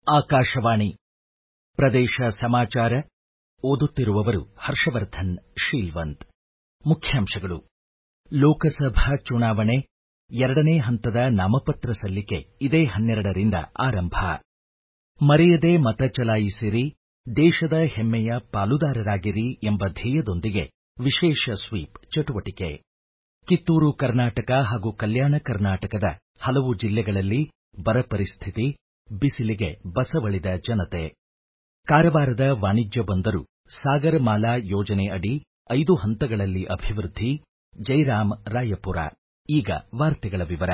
ಆಕಾಶವಾಣಿ ಪ್ರದೇಶ ಸಮಾಚಾರ ಓದುತ್ತಿರುವವರು ಹರ್ಷವರ್ಧನ್ ಶೀಲ್ವಂತ್ ಮುಖ್ಯಾಂಶಗಳು ಲೋಕಸಭಾ ಚುನಾವಣೆ ಎರಡನೇ ಹಂತದ ನಾಮಪತ್ರ ಸಲ್ಲಿಕೆ ಇದೇ ಹನ್ನೆರಡರಿಂದ ಆರಂಭ ಮರೆಯದೆ ಮತ ಚಲಾಯಿಸಿರಿ ದೇಶದ ಹೆಮ್ಮೆಯ ಪಾಲುದಾರರಾಗಿರಿ ಎಂಬ ಧ್ಯೇಯದೊಂದಿಗೆ ವಿಶೇಷ ಸ್ವೀಪ್ ಚಟುವಟಿಕೆ ಕಿತ್ತೂರು ಕರ್ನಾಟಕ ಹಾಗೂ ಕಲ್ಯಾಣ ಕರ್ನಾಟಕದ ಹಲವು ಜಿಲ್ಲೆಗಳಲ್ಲಿ ಬರ ಪರಿಸ್ಥಿತಿ ಬಿಸಿಲಿಗೆ ಬಸವಳಿದ ಜನತೆ ಕಾರವಾರದ ವಾಣಿಜ್ಯ ಬಂದರು ಸಾಗರ ಮಾಲಾ ಯೋಜನೆ ಅಡಿ ಐದು ಹಂತಗಳಲ್ಲಿ ಅಭಿವೃದ್ಧಿ ಜೈರಾಂ ರಾಯಪುರ ಈಗ ವಾರ್ತೆಗಳ ವಿವರ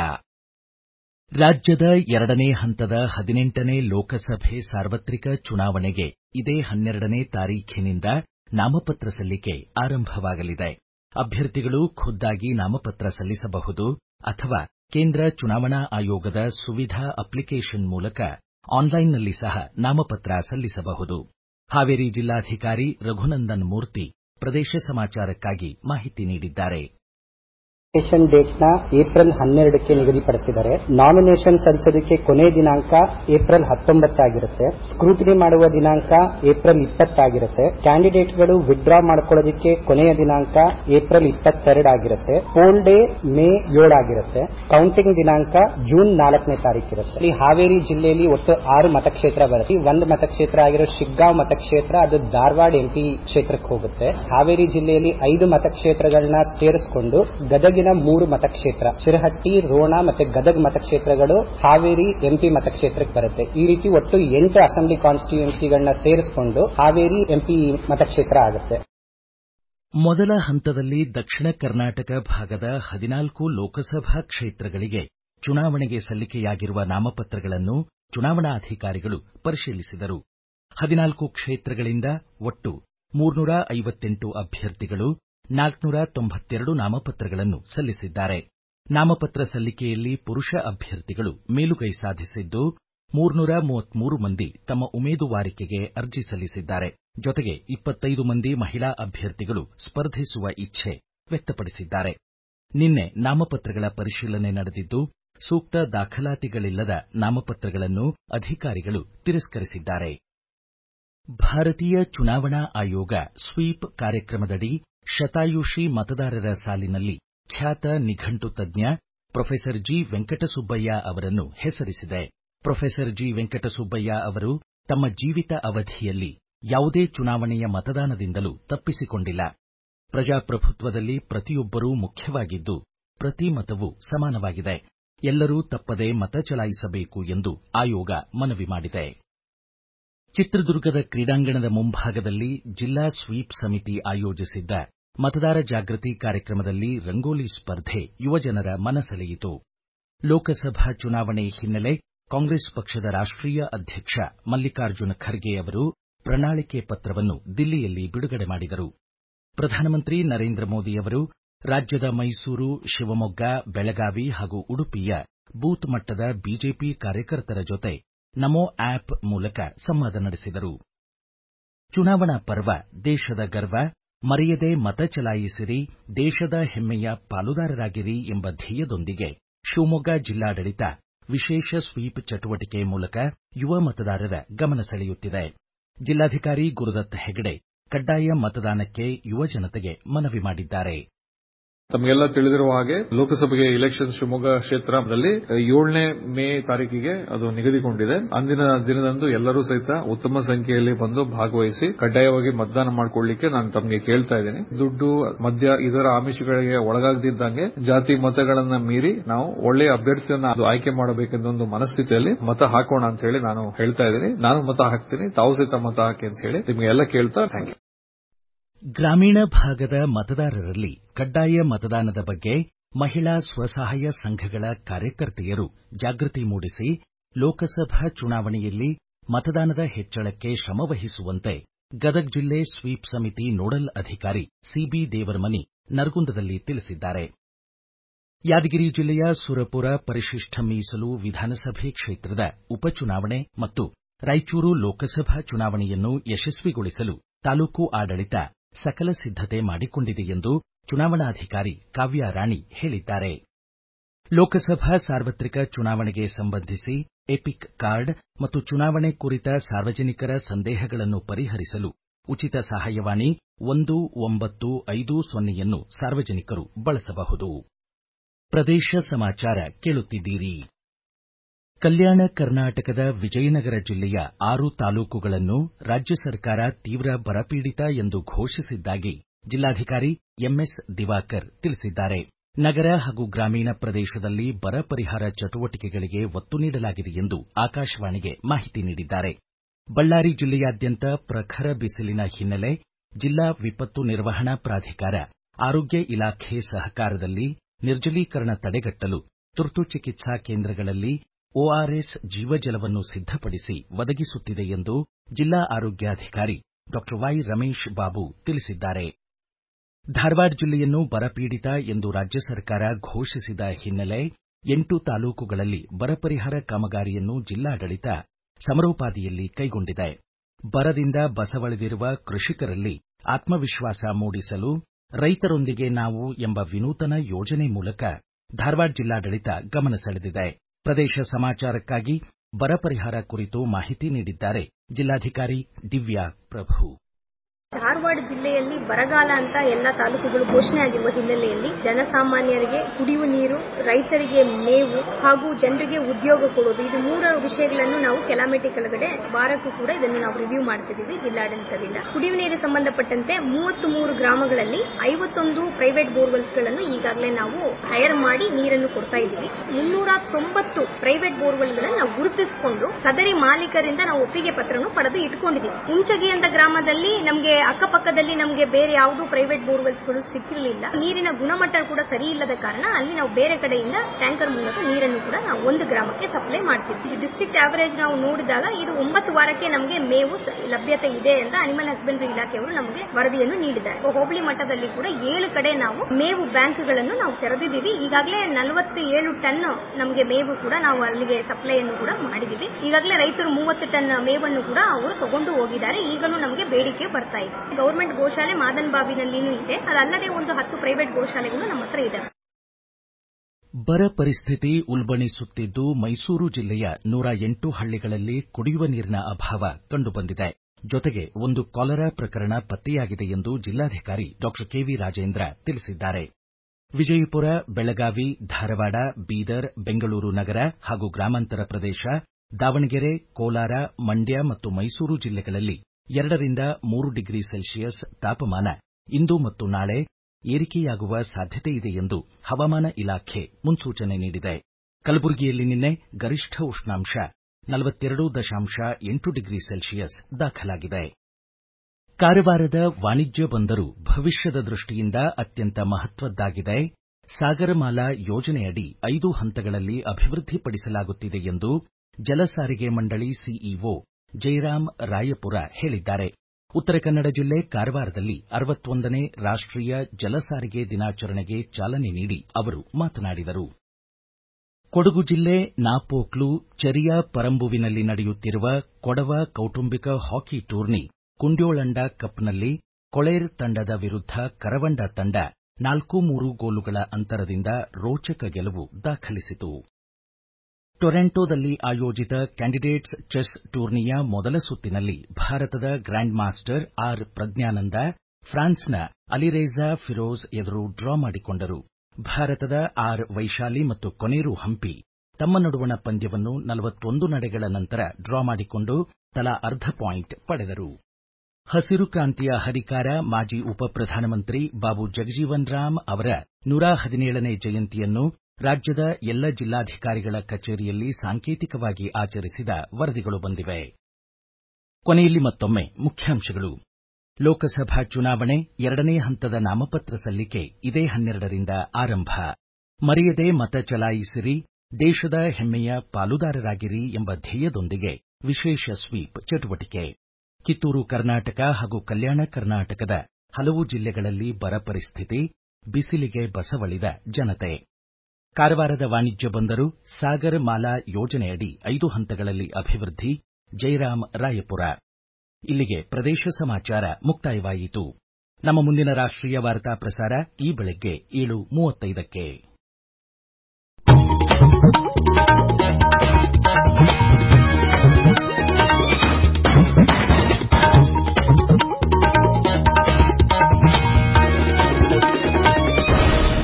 ರಾಜ್ಯದ ಎರಡನೇ ಹಂತದ ಹದಿನೆಂಟನೇ ಲೋಕಸಭೆ ಸಾರ್ವತ್ರಿಕ ಚುನಾವಣೆಗೆ ಇದೇ ಹನ್ನೆರಡನೇ ತಾರೀಖಿನಿಂದ ನಾಮಪತ್ರ ಸಲ್ಲಿಕೆ ಆರಂಭವಾಗಲಿದೆ ಅಭ್ಯರ್ಥಿಗಳು ಖುದ್ದಾಗಿ ನಾಮಪತ್ರ ಸಲ್ಲಿಸಬಹುದು ಅಥವಾ ಕೇಂದ್ರ ಚುನಾವಣಾ ಆಯೋಗದ ಸುವಿಧಾ ಅಪ್ಲಿಕೇಶನ್ ಮೂಲಕ ಆನ್ಲೈನ್ನಲ್ಲಿ ಸಹ ನಾಮಪತ್ರ ಸಲ್ಲಿಸಬಹುದು ಹಾವೇರಿ ಜಿಲ್ಲಾಧಿಕಾರಿ ರಘುನಂದನ್ ಮೂರ್ತಿ ಪ್ರದೇಶ ಸಮಾಚಾರಕ್ಕಾಗಿ ಮಾಹಿತಿ ನೀಡಿದ್ದಾರೆ ನಾಮಿನೇಷನ್ ಡೇಟ್ನ ಏಪ್ರಿಲ್ ಹನ್ನೆರಡಕ್ಕೆ ನಿಗದಿಪಡಿಸಿದರೆ ನಾಮಿನೇಷನ್ ಸಲ್ಲಿಸೋದಕ್ಕೆ ಕೊನೆ ದಿನಾಂಕ ಏಪ್ರಿಲ್ ಹತ್ತೊಂಬತ್ತಾಗಿರುತ್ತೆ ಸ್ಕ್ರೂಟಿನಿ ಮಾಡುವ ದಿನಾಂಕ ಏಪ್ರಿಲ್ ಇಪ್ಪತ್ತಾಗಿರುತ್ತೆ ಕ್ಯಾಂಡಿಡೇಟ್ಗಳು ವಿಡ್ರಾ ಮಾಡ್ಕೊಳ್ಳೋದಕ್ಕೆ ಕೊನೆಯ ದಿನಾಂಕ ಏಪ್ರಿಲ್ ಇಪ್ಪತ್ತೆರಡಾಗಿರುತ್ತೆ ಪೋಲ್ ಡೇ ಮೇ ಏಳಾಗಿರುತ್ತೆ ಕೌಂಟಿಂಗ್ ದಿನಾಂಕ ಜೂನ್ ನಾಲ್ಕನೇ ತಾರೀಕಿರುತ್ತೆ ಇಲ್ಲಿ ಹಾವೇರಿ ಜಿಲ್ಲೆಯಲ್ಲಿ ಒಟ್ಟು ಆರು ಮತಕ್ಷೇತ್ರ ಬರುತ್ತೆ ಒಂದು ಮತಕ್ಷೇತ್ರ ಆಗಿರೋ ಶಿಗ್ಗಾಂವ್ ಮತಕ್ಷೇತ್ರ ಅದು ಧಾರವಾಡ ಎಂಪಿ ಕ್ಷೇತ್ರಕ್ಕೆ ಹೋಗುತ್ತೆ ಹಾವೇರಿ ಜಿಲ್ಲೆಯಲ್ಲಿ ಐದು ಮತಕ್ಷೇತ್ರಗಳನ್ನ ಸೇರಿಸಿಕೊಂಡು ಗದಗ ಮೂರು ಮತಕ್ಷೇತ್ರ ಶಿರಹಟ್ಟಿ ರೋಣ ಮತ್ತೆ ಗದಗ ಮತಕ್ಷೇತ್ರಗಳು ಹಾವೇರಿ ಎಂಪಿ ಮತಕ್ಷೇತ್ರಕ್ಕೆ ಬರುತ್ತೆ ಈ ರೀತಿ ಒಟ್ಟು ಎಂಟು ಅಸೆಂಬ್ಲಿ ಕಾನ್ಸ್ಟಿಟ್ಯೂಯೆನ್ಸಿಗಳನ್ನ ಸೇರಿಸಿಕೊಂಡು ಹಾವೇರಿ ಎಂಪಿ ಮತಕ್ಷೇತ್ರ ಆಗುತ್ತೆ ಮೊದಲ ಹಂತದಲ್ಲಿ ದಕ್ಷಿಣ ಕರ್ನಾಟಕ ಭಾಗದ ಹದಿನಾಲ್ಕು ಲೋಕಸಭಾ ಕ್ಷೇತ್ರಗಳಿಗೆ ಚುನಾವಣೆಗೆ ಸಲ್ಲಿಕೆಯಾಗಿರುವ ನಾಮಪತ್ರಗಳನ್ನು ಚುನಾವಣಾಧಿಕಾರಿಗಳು ಪರಿಶೀಲಿಸಿದರು ಹದಿನಾಲ್ಕು ಕ್ಷೇತ್ರಗಳಿಂದ ಒಟ್ಟು ಮೂರ್ನೂರ ಐವತ್ತೆಂಟು ಅಭ್ಯರ್ಥಿಗಳು ನಾಲ್ಕುನೂರ ತೊಂಬತ್ತೆರಡು ನಾಮಪತ್ರಗಳನ್ನು ಸಲ್ಲಿಸಿದ್ದಾರೆ ನಾಮಪತ್ರ ಸಲ್ಲಿಕೆಯಲ್ಲಿ ಪುರುಷ ಅಭ್ಯರ್ಥಿಗಳು ಮೇಲುಗೈ ಸಾಧಿಸಿದ್ದು ಮೂರ್ನೂರ ಮೂವತ್ಮೂರು ಮಂದಿ ತಮ್ಮ ಉಮೇದುವಾರಿಕೆಗೆ ಅರ್ಜಿ ಸಲ್ಲಿಸಿದ್ದಾರೆ ಜೊತೆಗೆ ಇಪ್ಪತ್ತೈದು ಮಂದಿ ಮಹಿಳಾ ಅಭ್ಯರ್ಥಿಗಳು ಸ್ಪರ್ಧಿಸುವ ಇಚ್ಛೆ ವ್ಯಕ್ತಪಡಿಸಿದ್ದಾರೆ ನಿನ್ನೆ ನಾಮಪತ್ರಗಳ ಪರಿಶೀಲನೆ ನಡೆದಿದ್ದು ಸೂಕ್ತ ದಾಖಲಾತಿಗಳಿಲ್ಲದ ನಾಮಪತ್ರಗಳನ್ನು ಅಧಿಕಾರಿಗಳು ತಿರಸ್ಕರಿಸಿದ್ದಾರೆ ಭಾರತೀಯ ಚುನಾವಣಾ ಆಯೋಗ ಸ್ವೀಪ್ ಕಾರ್ಯಕ್ರಮದಡಿ ಶತಾಯುಷಿ ಮತದಾರರ ಸಾಲಿನಲ್ಲಿ ಖ್ಯಾತ ನಿಘಂಟು ತಜ್ಞ ಪ್ರೊಫೆಸರ್ ಜಿ ವೆಂಕಟಸುಬ್ಬಯ್ಯ ಅವರನ್ನು ಹೆಸರಿಸಿದೆ ಪ್ರೊಫೆಸರ್ ಜಿ ವೆಂಕಟಸುಬ್ಬಯ್ಯ ಅವರು ತಮ್ಮ ಜೀವಿತ ಅವಧಿಯಲ್ಲಿ ಯಾವುದೇ ಚುನಾವಣೆಯ ಮತದಾನದಿಂದಲೂ ತಪ್ಪಿಸಿಕೊಂಡಿಲ್ಲ ಪ್ರಜಾಪ್ರಭುತ್ವದಲ್ಲಿ ಪ್ರತಿಯೊಬ್ಬರೂ ಮುಖ್ಯವಾಗಿದ್ದು ಪ್ರತಿ ಮತವೂ ಸಮಾನವಾಗಿದೆ ಎಲ್ಲರೂ ತಪ್ಪದೆ ಮತ ಚಲಾಯಿಸಬೇಕು ಎಂದು ಆಯೋಗ ಮನವಿ ಮಾಡಿದೆ ಚಿತ್ರದುರ್ಗದ ಕ್ರೀಡಾಂಗಣದ ಮುಂಭಾಗದಲ್ಲಿ ಜಿಲ್ಲಾ ಸ್ವೀಪ್ ಸಮಿತಿ ಆಯೋಜಿಸಿದ್ದ ಮತದಾರ ಜಾಗೃತಿ ಕಾರ್ಯಕ್ರಮದಲ್ಲಿ ರಂಗೋಲಿ ಸ್ಪರ್ಧೆ ಯುವಜನರ ಮನಸೆಳೆಯಿತು ಲೋಕಸಭಾ ಚುನಾವಣೆ ಹಿನ್ನೆಲೆ ಕಾಂಗ್ರೆಸ್ ಪಕ್ಷದ ರಾಷ್ಟೀಯ ಅಧ್ಯಕ್ಷ ಮಲ್ಲಿಕಾರ್ಜುನ ಖರ್ಗೆ ಅವರು ಪ್ರಣಾಳಿಕೆ ಪತ್ರವನ್ನು ದಿಲ್ಲಿಯಲ್ಲಿ ಬಿಡುಗಡೆ ಮಾಡಿದರು ಪ್ರಧಾನಮಂತ್ರಿ ನರೇಂದ್ರ ಮೋದಿ ಅವರು ರಾಜ್ಯದ ಮೈಸೂರು ಶಿವಮೊಗ್ಗ ಬೆಳಗಾವಿ ಹಾಗೂ ಉಡುಪಿಯ ಬೂತ್ ಮಟ್ಟದ ಬಿಜೆಪಿ ಕಾರ್ಯಕರ್ತರ ಜೊತೆ ನಮೋ ಆಪ್ ಮೂಲಕ ಸಂವಾದ ನಡೆಸಿದರು ಚುನಾವಣಾ ಪರ್ವ ದೇಶದ ಗರ್ವ ಮರೆಯದೆ ಮತ ಚಲಾಯಿಸಿರಿ ದೇಶದ ಹೆಮ್ಮೆಯ ಪಾಲುದಾರರಾಗಿರಿ ಎಂಬ ಧ್ಯೇಯದೊಂದಿಗೆ ಶಿವಮೊಗ್ಗ ಜಿಲ್ಲಾಡಳಿತ ವಿಶೇಷ ಸ್ವೀಪ್ ಚಟುವಟಿಕೆ ಮೂಲಕ ಯುವ ಮತದಾರರ ಗಮನ ಸೆಳೆಯುತ್ತಿದೆ ಜಿಲ್ಲಾಧಿಕಾರಿ ಗುರುದತ್ ಹೆಗಡೆ ಕಡ್ಡಾಯ ಮತದಾನಕ್ಕೆ ಯುವಜನತೆಗೆ ಮನವಿ ಮಾಡಿದ್ದಾರೆ ತಮಗೆಲ್ಲ ತಿಳಿದಿರುವ ಹಾಗೆ ಲೋಕಸಭೆಗೆ ಇಲೆಕ್ಷನ್ ಶಿವಮೊಗ್ಗ ಕ್ಷೇತ್ರದಲ್ಲಿ ಏಳನೇ ಮೇ ತಾರೀಕಿಗೆ ಅದು ನಿಗದಿಗೊಂಡಿದೆ ಅಂದಿನ ದಿನದಂದು ಎಲ್ಲರೂ ಸಹಿತ ಉತ್ತಮ ಸಂಖ್ಯೆಯಲ್ಲಿ ಬಂದು ಭಾಗವಹಿಸಿ ಕಡ್ಡಾಯವಾಗಿ ಮತದಾನ ಮಾಡಿಕೊಳ್ಳಿಕ್ಕೆ ನಾನು ತಮಗೆ ಕೇಳ್ತಾ ಇದ್ದೀನಿ ದುಡ್ಡು ಮದ್ಯ ಇದರ ಆಮಿಷಗಳಿಗೆ ಒಳಗಾಗದಿದ್ದಂಗೆ ಜಾತಿ ಮತಗಳನ್ನ ಮೀರಿ ನಾವು ಒಳ್ಳೆಯ ಅಭ್ಯರ್ಥಿಯನ್ನ ಆಯ್ಕೆ ಮಾಡಬೇಕೆಂದ ಒಂದು ಮನಸ್ಥಿತಿಯಲ್ಲಿ ಮತ ಹಾಕೋಣ ಅಂತ ಹೇಳಿ ನಾನು ಹೇಳ್ತಾ ಇದ್ದೀನಿ ನಾನು ಮತ ಹಾಕ್ತೀನಿ ತಾವು ಸಹಿತ ಮತ ಹಾಕಿ ಅಂತ ಹೇಳಿ ನಿಮಗೆಲ್ಲ ಕೇಳ್ತಾ ಥ್ಯಾಂಕ್ ಯು ಗ್ರಾಮೀಣ ಭಾಗದ ಮತದಾರರಲ್ಲಿ ಕಡ್ಡಾಯ ಮತದಾನದ ಬಗ್ಗೆ ಮಹಿಳಾ ಸ್ವಸಹಾಯ ಸಂಘಗಳ ಕಾರ್ಯಕರ್ತೆಯರು ಜಾಗೃತಿ ಮೂಡಿಸಿ ಲೋಕಸಭಾ ಚುನಾವಣೆಯಲ್ಲಿ ಮತದಾನದ ಹೆಚ್ಚಳಕ್ಕೆ ಶ್ರಮವಹಿಸುವಂತೆ ಗದಗ ಜಿಲ್ಲೆ ಸ್ವೀಪ್ ಸಮಿತಿ ನೋಡಲ್ ಅಧಿಕಾರಿ ಸಿಬಿ ದೇವರಮನಿ ನರಗುಂದದಲ್ಲಿ ತಿಳಿಸಿದ್ದಾರೆ ಯಾದಗಿರಿ ಜಿಲ್ಲೆಯ ಸುರಪುರ ಪರಿಶಿಷ್ಟ ಮೀಸಲು ವಿಧಾನಸಭೆ ಕ್ಷೇತ್ರದ ಉಪಚುನಾವಣೆ ಮತ್ತು ರಾಯಚೂರು ಲೋಕಸಭಾ ಚುನಾವಣೆಯನ್ನು ಯಶಸ್ವಿಗೊಳಿಸಲು ತಾಲೂಕು ಆಡಳಿತ ಸಕಲ ಸಿದ್ಧತೆ ಮಾಡಿಕೊಂಡಿದೆ ಎಂದು ಚುನಾವಣಾಧಿಕಾರಿ ಕಾವ್ಯ ರಾಣಿ ಹೇಳಿದ್ದಾರೆ ಲೋಕಸಭಾ ಸಾರ್ವತ್ರಿಕ ಚುನಾವಣೆಗೆ ಸಂಬಂಧಿಸಿ ಎಪಿಕ್ ಕಾರ್ಡ್ ಮತ್ತು ಚುನಾವಣೆ ಕುರಿತ ಸಾರ್ವಜನಿಕರ ಸಂದೇಹಗಳನ್ನು ಪರಿಹರಿಸಲು ಉಚಿತ ಸಹಾಯವಾಣಿ ಒಂದು ಒಂಬತ್ತು ಐದು ಸೊನ್ನೆಯನ್ನು ಸಾರ್ವಜನಿಕರು ಬಳಸಬಹುದು ಪ್ರದೇಶ ಸಮಾಚಾರ ಕೇಳುತ್ತಿದ್ದೀರಿ ಕಲ್ಯಾಣ ಕರ್ನಾಟಕದ ವಿಜಯನಗರ ಜಿಲ್ಲೆಯ ಆರು ತಾಲೂಕುಗಳನ್ನು ರಾಜ್ಯ ಸರ್ಕಾರ ತೀವ್ರ ಬರಪೀಡಿತ ಎಂದು ಘೋಷಿಸಿದ್ದಾಗಿ ಜಿಲ್ಲಾಧಿಕಾರಿ ಎಂಎಸ್ ದಿವಾಕರ್ ತಿಳಿಸಿದ್ದಾರೆ ನಗರ ಹಾಗೂ ಗ್ರಾಮೀಣ ಪ್ರದೇಶದಲ್ಲಿ ಬರ ಪರಿಹಾರ ಚಟುವಟಿಕೆಗಳಿಗೆ ಒತ್ತು ನೀಡಲಾಗಿದೆ ಎಂದು ಆಕಾಶವಾಣಿಗೆ ಮಾಹಿತಿ ನೀಡಿದ್ದಾರೆ ಬಳ್ಳಾರಿ ಜಿಲ್ಲೆಯಾದ್ಯಂತ ಪ್ರಖರ ಬಿಸಿಲಿನ ಹಿನ್ನೆಲೆ ಜಿಲ್ಲಾ ವಿಪತ್ತು ನಿರ್ವಹಣಾ ಪ್ರಾಧಿಕಾರ ಆರೋಗ್ಯ ಇಲಾಖೆ ಸಹಕಾರದಲ್ಲಿ ನಿರ್ಜಲೀಕರಣ ತಡೆಗಟ್ಟಲು ತುರ್ತು ಚಿಕಿತ್ಸಾ ಕೇಂದ್ರಗಳಲ್ಲಿ ಒಆರ್ಎಸ್ ಜೀವಜಲವನ್ನು ಸಿದ್ಧಪಡಿಸಿ ಒದಗಿಸುತ್ತಿದೆ ಎಂದು ಜಿಲ್ಲಾ ಆರೋಗ್ಯಾಧಿಕಾರಿ ಡಾಕ್ಟರ್ ವೈ ರಮೇಶ್ ಬಾಬು ತಿಳಿಸಿದ್ದಾರೆ ಧಾರವಾಡ ಜಿಲ್ಲೆಯನ್ನು ಬರಪೀಡಿತ ಎಂದು ರಾಜ್ಯ ಸರ್ಕಾರ ಘೋಷಿಸಿದ ಹಿನ್ನೆಲೆ ಎಂಟು ತಾಲೂಕುಗಳಲ್ಲಿ ಬರ ಪರಿಹಾರ ಕಾಮಗಾರಿಯನ್ನು ಜಿಲ್ಲಾಡಳಿತ ಸಮರೋಪಾದಿಯಲ್ಲಿ ಕೈಗೊಂಡಿದೆ ಬರದಿಂದ ಬಸವಳಿದಿರುವ ಕೃಷಿಕರಲ್ಲಿ ಆತ್ಮವಿಶ್ವಾಸ ಮೂಡಿಸಲು ರೈತರೊಂದಿಗೆ ನಾವು ಎಂಬ ವಿನೂತನ ಯೋಜನೆ ಮೂಲಕ ಧಾರವಾಡ ಜಿಲ್ಲಾಡಳಿತ ಗಮನ ಸೆಳೆದಿದೆ ಪ್ರದೇಶ ಸಮಾಚಾರಕ್ಕಾಗಿ ಬರ ಪರಿಹಾರ ಕುರಿತು ಮಾಹಿತಿ ನೀಡಿದ್ದಾರೆ ಜಿಲ್ಲಾಧಿಕಾರಿ ದಿವ್ಯಾ ಪ್ರಭು ಧಾರವಾಡ ಜಿಲ್ಲೆಯಲ್ಲಿ ಬರಗಾಲ ಅಂತ ಎಲ್ಲ ತಾಲೂಕುಗಳು ಘೋಷಣೆ ಆಗಿರುವ ಹಿನ್ನೆಲೆಯಲ್ಲಿ ಜನಸಾಮಾನ್ಯರಿಗೆ ಕುಡಿಯುವ ನೀರು ರೈತರಿಗೆ ಮೇವು ಹಾಗೂ ಜನರಿಗೆ ಉದ್ಯೋಗ ಕೊಡೋದು ಇದು ಮೂರು ವಿಷಯಗಳನ್ನು ನಾವು ಕೆಲಾಮಿಟಿ ಕೆಳಗಡೆ ವಾರಕ್ಕೂ ಕೂಡ ಇದನ್ನು ನಾವು ರಿವ್ಯೂ ಮಾಡ್ತಿದ್ದೀವಿ ಜಿಲ್ಲಾಡಳಿತದಿಂದ ಕುಡಿಯುವ ನೀರಿಗೆ ಸಂಬಂಧಪಟ್ಟಂತೆ ಮೂವತ್ತು ಮೂರು ಗ್ರಾಮಗಳಲ್ಲಿ ಐವತ್ತೊಂದು ಪ್ರೈವೇಟ್ ಬೋರ್ವೆಲ್ಸ್ ಗಳನ್ನು ಈಗಾಗಲೇ ನಾವು ಹೈರ್ ಮಾಡಿ ನೀರನ್ನು ಕೊಡ್ತಾ ಇದ್ದೀವಿ ಮುನ್ನೂರ ತೊಂಬತ್ತು ಪ್ರೈವೇಟ್ ಬೋರ್ವೆಲ್ ಗಳನ್ನು ನಾವು ಗುರುತಿಸಿಕೊಂಡು ಸದರಿ ಮಾಲೀಕರಿಂದ ನಾವು ಒಪ್ಪಿಗೆ ಪತ್ರವನ್ನು ಪಡೆದು ಇಟ್ಕೊಂಡಿದ್ದೀವಿ ಮುಂಚಗಿ ಅಂತ ಗ್ರಾಮದಲ್ಲಿ ನಮಗೆ ಅಕ್ಕಪಕ್ಕದಲ್ಲಿ ನಮಗೆ ಬೇರೆ ಯಾವುದೂ ಪ್ರೈವೇಟ್ ಬೋರ್ವೆಲ್ಸ್ ಗಳು ಸಿಕ್ಕಿರಲಿಲ್ಲ ನೀರಿನ ಗುಣಮಟ್ಟ ಕೂಡ ಸರಿ ಇಲ್ಲದ ಕಾರಣ ಅಲ್ಲಿ ನಾವು ಬೇರೆ ಕಡೆಯಿಂದ ಟ್ಯಾಂಕರ್ ಮೂಲಕ ನೀರನ್ನು ಕೂಡ ನಾವು ಒಂದು ಗ್ರಾಮಕ್ಕೆ ಸಪ್ಲೈ ಮಾಡ್ತೀವಿ ಡಿಸ್ಟ್ರಿಕ್ಟ್ ಆವರೇಜ್ ನಾವು ನೋಡಿದಾಗ ಇದು ಒಂಬತ್ತು ವಾರಕ್ಕೆ ನಮಗೆ ಮೇವು ಲಭ್ಯತೆ ಇದೆ ಅಂತ ಅನಿಮಲ್ ಹಸ್ಬೆಂಡ್ರಿ ಇಲಾಖೆಯವರು ನಮಗೆ ವರದಿಯನ್ನು ನೀಡಿದ್ದಾರೆ ಸೊ ಹೋಬಳಿ ಮಟ್ಟದಲ್ಲಿ ಕೂಡ ಏಳು ಕಡೆ ನಾವು ಮೇವು ಬ್ಯಾಂಕ್ಗಳನ್ನು ನಾವು ತೆರೆದಿದ್ದೀವಿ ಈಗಾಗಲೇ ನಲವತ್ತೇಳು ಟನ್ ನಮಗೆ ಮೇವು ಕೂಡ ನಾವು ಅಲ್ಲಿಗೆ ಸಪ್ಲೈಯನ್ನು ಕೂಡ ಮಾಡಿದ್ದೀವಿ ಈಗಾಗಲೇ ರೈತರು ಮೂವತ್ತು ಟನ್ ಮೇವನ್ನು ಕೂಡ ಅವರು ತಗೊಂಡು ಹೋಗಿದ್ದಾರೆ ಈಗಲೂ ನಮಗೆ ಬೇಡಿಕೆ ಬರ್ತಾ ಇದೆ ಗೌರ್ಮೆಂಟ್ ಗೋಶಾಲೆ ಮಾದನ್ ಬಾವಿನಲ್ಲಿನೂ ಇದೆ ಅದಲ್ಲದೆ ಒಂದು ಹತ್ತು ಪ್ರೈವೇಟ್ ಗೋಶಾಲೆಗಳು ನಮ್ಮ ಹತ್ರ ಇದೆ ಬರ ಪರಿಸ್ಥಿತಿ ಉಲ್ಬಣಿಸುತ್ತಿದ್ದು ಮೈಸೂರು ಜಿಲ್ಲೆಯ ನೂರ ಎಂಟು ಹಳ್ಳಿಗಳಲ್ಲಿ ಕುಡಿಯುವ ನೀರಿನ ಅಭಾವ ಕಂಡುಬಂದಿದೆ ಜೊತೆಗೆ ಒಂದು ಕಾಲರಾ ಪ್ರಕರಣ ಪತ್ತೆಯಾಗಿದೆ ಎಂದು ಜಿಲ್ಲಾಧಿಕಾರಿ ಡಾಕ್ಟರ್ ಕೆವಿ ರಾಜೇಂದ್ರ ತಿಳಿಸಿದ್ದಾರೆ ವಿಜಯಪುರ ಬೆಳಗಾವಿ ಧಾರವಾಡ ಬೀದರ್ ಬೆಂಗಳೂರು ನಗರ ಹಾಗೂ ಗ್ರಾಮಾಂತರ ಪ್ರದೇಶ ದಾವಣಗೆರೆ ಕೋಲಾರ ಮಂಡ್ಯ ಮತ್ತು ಮೈಸೂರು ಜಿಲ್ಲೆಗಳಲ್ಲಿ ಎರಡರಿಂದ ಮೂರು ಡಿಗ್ರಿ ಸೆಲ್ಸಿಯಸ್ ತಾಪಮಾನ ಇಂದು ಮತ್ತು ನಾಳೆ ಏರಿಕೆಯಾಗುವ ಸಾಧ್ಯತೆ ಇದೆ ಎಂದು ಹವಾಮಾನ ಇಲಾಖೆ ಮುನ್ಸೂಚನೆ ನೀಡಿದೆ ಕಲಬುರಗಿಯಲ್ಲಿ ನಿನ್ನೆ ಗರಿಷ್ಠ ಉಷ್ಣಾಂಶ ನಲವತ್ತೆರಡು ದಶಾಂಶ ಎಂಟು ಡಿಗ್ರಿ ಸೆಲ್ಸಿಯಸ್ ದಾಖಲಾಗಿದೆ ಕಾರವಾರದ ವಾಣಿಜ್ಯ ಬಂದರು ಭವಿಷ್ಯದ ದೃಷ್ಟಿಯಿಂದ ಅತ್ಯಂತ ಮಹತ್ವದ್ದಾಗಿದೆ ಸಾಗರಮಾಲಾ ಯೋಜನೆಯಡಿ ಐದು ಹಂತಗಳಲ್ಲಿ ಅಭಿವೃದ್ಧಿಪಡಿಸಲಾಗುತ್ತಿದೆ ಎಂದು ಜಲಸಾರಿಗೆ ಮಂಡಳಿ ಸಿಇಒ ಜಯರಾಮ್ ರಾಯಪುರ ಹೇಳಿದ್ದಾರೆ ಉತ್ತರ ಕನ್ನಡ ಜಿಲ್ಲೆ ಕಾರವಾರದಲ್ಲಿ ಅರವತ್ತೊಂದನೇ ರಾಷ್ಟೀಯ ಜಲಸಾರಿಗೆ ದಿನಾಚರಣೆಗೆ ಚಾಲನೆ ನೀಡಿ ಅವರು ಮಾತನಾಡಿದರು ಕೊಡಗು ಜಿಲ್ಲೆ ನಾಪೋಕ್ಲು ಚೆರಿಯ ಪರಂಬುವಿನಲ್ಲಿ ನಡೆಯುತ್ತಿರುವ ಕೊಡವ ಕೌಟುಂಬಿಕ ಹಾಕಿ ಟೂರ್ನಿ ಕುಂಡ್ಯೋಳಂಡ ಕಪ್ನಲ್ಲಿ ಕೊಳೇರ್ ತಂಡದ ವಿರುದ್ಧ ಕರವಂಡ ತಂಡ ನಾಲ್ಕು ಮೂರು ಗೋಲುಗಳ ಅಂತರದಿಂದ ರೋಚಕ ಗೆಲುವು ದಾಖಲಿಸಿತು ಟೊರಾಂಟೊದಲ್ಲಿ ಆಯೋಜಿತ ಕ್ಯಾಂಡಿಡೇಟ್ಸ್ ಚೆಸ್ ಟೂರ್ನಿಯ ಮೊದಲ ಸುತ್ತಿನಲ್ಲಿ ಭಾರತದ ಗ್ರ್ಯಾಂಡ್ ಮಾಸ್ಟರ್ ಆರ್ ಪ್ರಜ್ಞಾನಂದ ಫ್ರಾನ್ಸ್ನ ಅಲಿರೇಜಾ ಫಿರೋಜ್ ಎದುರು ಡ್ರಾ ಮಾಡಿಕೊಂಡರು ಭಾರತದ ಆರ್ ವೈಶಾಲಿ ಮತ್ತು ಕೊನೇರು ಹಂಪಿ ತಮ್ಮ ನಡುವಣ ಪಂದ್ಯವನ್ನು ನಲವತ್ತೊಂದು ನಡೆಗಳ ನಂತರ ಡ್ರಾ ಮಾಡಿಕೊಂಡು ತಲಾ ಅರ್ಧ ಪಾಯಿಂಟ್ ಪಡೆದರು ಹಸಿರು ಕ್ರಾಂತಿಯ ಹರಿಕಾರ ಮಾಜಿ ಉಪ ಪ್ರಧಾನಮಂತ್ರಿ ಬಾಬು ಜಗಜೀವನ್ ರಾಮ್ ಅವರ ನೂರ ಹದಿನೇಳನೇ ಜಯಂತಿಯನ್ನು ರಾಜ್ಯದ ಎಲ್ಲ ಜಿಲ್ಲಾಧಿಕಾರಿಗಳ ಕಚೇರಿಯಲ್ಲಿ ಸಾಂಕೇತಿಕವಾಗಿ ಆಚರಿಸಿದ ವರದಿಗಳು ಬಂದಿವೆ ಕೊನೆಯಲ್ಲಿ ಮತ್ತೊಮ್ಮೆ ಮುಖ್ಯಾಂಶಗಳು ಲೋಕಸಭಾ ಚುನಾವಣೆ ಎರಡನೇ ಹಂತದ ನಾಮಪತ್ರ ಸಲ್ಲಿಕೆ ಇದೇ ಹನ್ನೆರಡರಿಂದ ಆರಂಭ ಮರೆಯದೆ ಮತ ಚಲಾಯಿಸಿರಿ ದೇಶದ ಹೆಮ್ಮೆಯ ಪಾಲುದಾರರಾಗಿರಿ ಎಂಬ ಧ್ಯೇಯದೊಂದಿಗೆ ವಿಶೇಷ ಸ್ವೀಪ್ ಚಟುವಟಿಕೆ ಕಿತ್ತೂರು ಕರ್ನಾಟಕ ಹಾಗೂ ಕಲ್ಯಾಣ ಕರ್ನಾಟಕದ ಹಲವು ಜಿಲ್ಲೆಗಳಲ್ಲಿ ಬರ ಪರಿಸ್ಥಿತಿ ಬಿಸಿಲಿಗೆ ಬಸವಳಿದ ಜನತೆ ಕಾರವಾರದ ವಾಣಿಜ್ಯ ಬಂದರು ಸಾಗರ್ ಮಾಲಾ ಯೋಜನೆಯಡಿ ಐದು ಹಂತಗಳಲ್ಲಿ ಅಭಿವೃದ್ಧಿ ಜಯರಾಮ್ ರಾಯಪುರ ಇಲ್ಲಿಗೆ ಪ್ರದೇಶ ಸಮಾಚಾರ ಮುಕ್ತಾಯವಾಯಿತು ನಮ್ಮ ಮುಂದಿನ ರಾಷ್ಟ್ರೀಯ ವಾರ್ತಾ ಪ್ರಸಾರ ಈ ಬೆಳಗ್ಗೆ ಏಳು ಮೂವತ್ತೈದಕ್ಕೆ